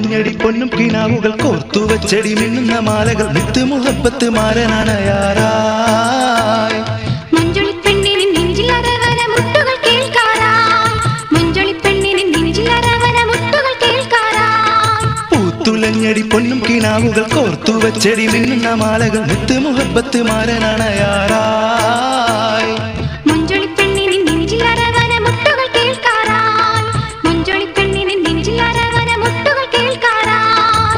പൂത്തുലഞ്ഞടി പൊന്നും കിനാവുകൾ കോർത്തു വച്ചടി മിന്നുന്ന മാലകൾ നിത്ത് മുഹബത്ത് മാരനാണയാറായി മഞ്ചൊളി പെണ്ണിന് നെഞ്ചിൽ അരവര മുട്ടുകൾ കേൾക്കാറായി മഞ്ചൊളി പെണ്ണിന് നെഞ്ചിൽ അരവര മുട്ടുകൾ കേൾക്കാറായി പൂത്തുലഞ്ഞടി പൊന്നും കിനാവുകൾ കോർത്തു വച്ചടി മിന്നുന്ന മാലകൾ നിത്ത് മുഹബത്ത് മാരനാണയാറായി മഞ്ചൊളി പെണ്ണിന് നെഞ്ചിൽ അരവര മുട്ടുകൾ കേൾക്കാറായി മഞ്ചൊളി പെണ്ണിന് നെഞ്ചിൽ അരവര മുട്ടുകൾ കേൾക്കാറായി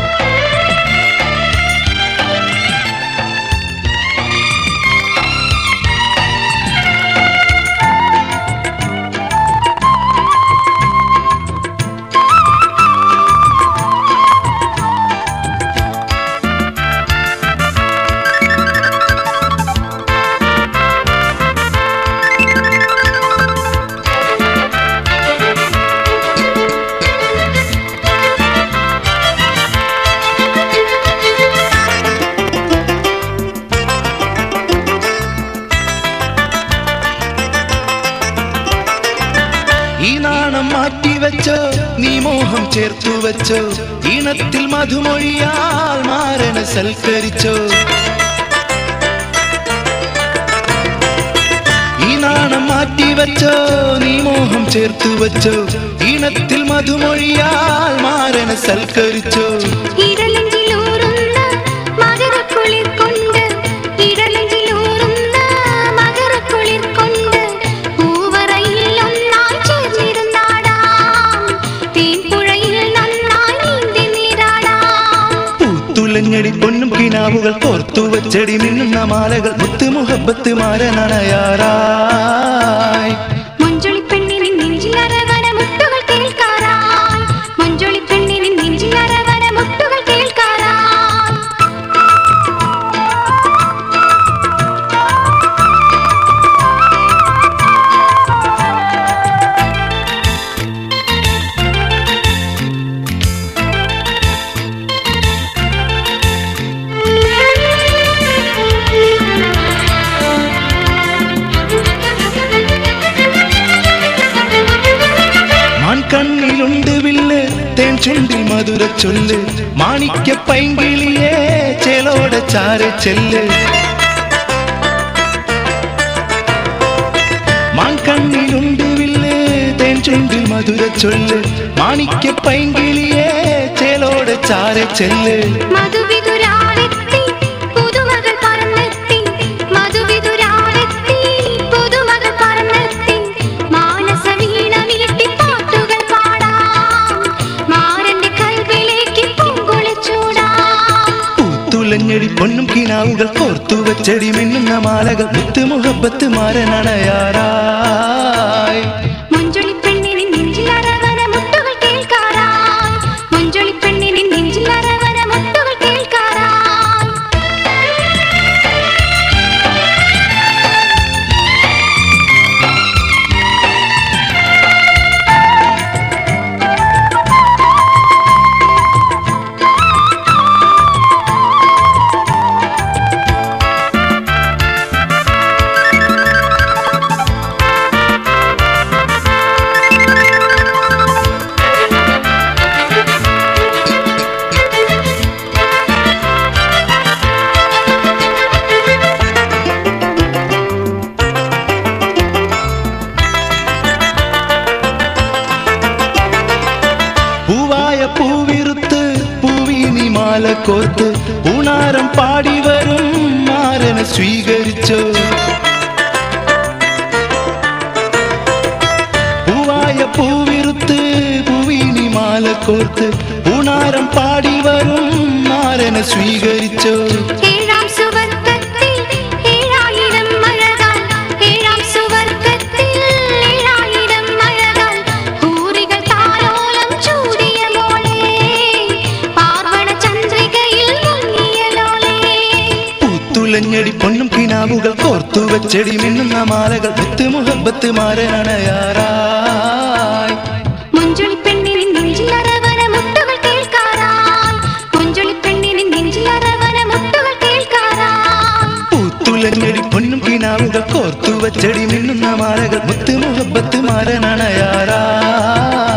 ഈ നാണം മാറ്റി വെച്ചോ നീ മോഹം ചേർത്തു വെച്ചോ ഈണത്തിൽ മധുമൊഴിയാൽ മാരന സൽക്കരിച്ചോ ഈ നാണം മാറ്റി വെച്ചോ നീ മോഹം ചേർത്തു വെച്ചോ ഈണത്തിൽ മധുമൊഴിയാൽ മാരന സൽക്കരിച്ചോ ഇടലഞ്ചിലൂറുന്ന മകരക്കുളിർ കൊണ്ട് ഇടലഞ്ചിലൂറുന്ന മകരക്കുളിർ കൊണ്ട് പൂവറയിൽ ഒന്നായി ചേർന്നിരുന്നാടാം തേൻപുഴയിൽ നന്നായി നീന്തി നീരാടാം പൂത്തുലഞ്ഞടി പൊന്നും കിനാവുകൾ കോർത്തു വച്ചടി മിന്നുന്ന മാലകൾ മുത്ത് മുഹബത്ത് മാരനണയാറായി മഞ്ചൊളി പെണ്ണിന് നെഞ്ചിൽ അരവര മുട്ടുകൾ കേൾക്കാറായി മഞ്ചൊളി പെണ്ണിന് നെഞ്ചിൽ അരവര മുട്ടുകൾ കേൾക്കാറായി മാൻകണ്ണിലുണ്ട് വില്ല് തേൻ ചുണ്ടിൽ മധുര ചൊല്ല് മാണിക്യ പൈങ്കിളിയേ ചേലോടെ ചാരെ ചെല്ല് മാൻകണ്ണിലുണ്ട് വില്ല് തേൻ ചുണ്ടിൽ മധുര ചൊല്ല് മാണിക്യ പൈങ്കിളിയേ ചേലോടെ ചാരെ ചെല്ല് മധുവിതുരാലെത്തി പുതുമകൾ പറന്നെത്തി മധുവിതുരാലെത്തി പുതുമകൾ പറന്നെത്തി മാനസ വീണ വീട്ടി പാട്ടുകൾ പാടാം മാരന്റെ കൽവിലേക്ക് പൂങ്കുളിച്ചൂടാം പൂത്തുലഞ്ഞടി പൊന്നും കിനാവുകൾ കോർത്തു വെച്ചടി മിന്നുന്ന മാലകൾ മുത്ത് മുഹബത്ത് മാരനണയാറായി മഞ്ചൊളി പെണ്ണിന് നെഞ്ചിൽ അരവര മുട്ടുകൾ കേൾക്കാറായി മഞ്ചൊളി പെണ്ണിന് നെഞ്ചിൽ അരവര മുട്ടുകൾ കേൾക്കാറായി പൂവായ പൂവിറുത്ത് പൂവീനി മാല കോർത്ത് പൂണാരം പാടി വരും മാരനെ സ്വീകരിച്ചോ പൂവായ പൂവിറുത്ത് പൂവീനി മാല കോർത്ത് പൂണാരം പാടി വരും മാരനെ സ്വീകരിച്ചോ ഏഴാം സുവർഗത്തിൽ ഏഴായിരം മഴകാൽ ഏഴാം സുവർഗത്തിൽ ഏഴായിരം മഴകാൽ ഹൂറികൾ താലോലം ചൂടിയ മോളെ പാർവണ ചന്ദ്രികയിൽ മുങ്ങിയ ലോലേ പൂത്തുലഞ്ഞടി പൊന്നും കിനാവുകൾ കോർത്തു വെച്ചടി മിന്നുന്ന മാലകൾ മുത്ത് മുഹബത്ത് മാരനണയാറായി മഞ്ചൊളി പെണ്ണിന് നെഞ്ചിൽ അരവര മുട്ടുകൾ കേൾക്കാറായി മഞ്ചൊളി പെണ്ണിന് നെഞ്ചിൽ അരവര മുട്ടുകൾ കേൾക്കാറായി പൂത്തുലഞ്ഞടി പൊന്നും കിനാവുകൾ കോർത്തു വച്ചടി മിന്നുന്ന മാലകൾ മുത്ത് മുഹബത്ത് മാരനണയാറായി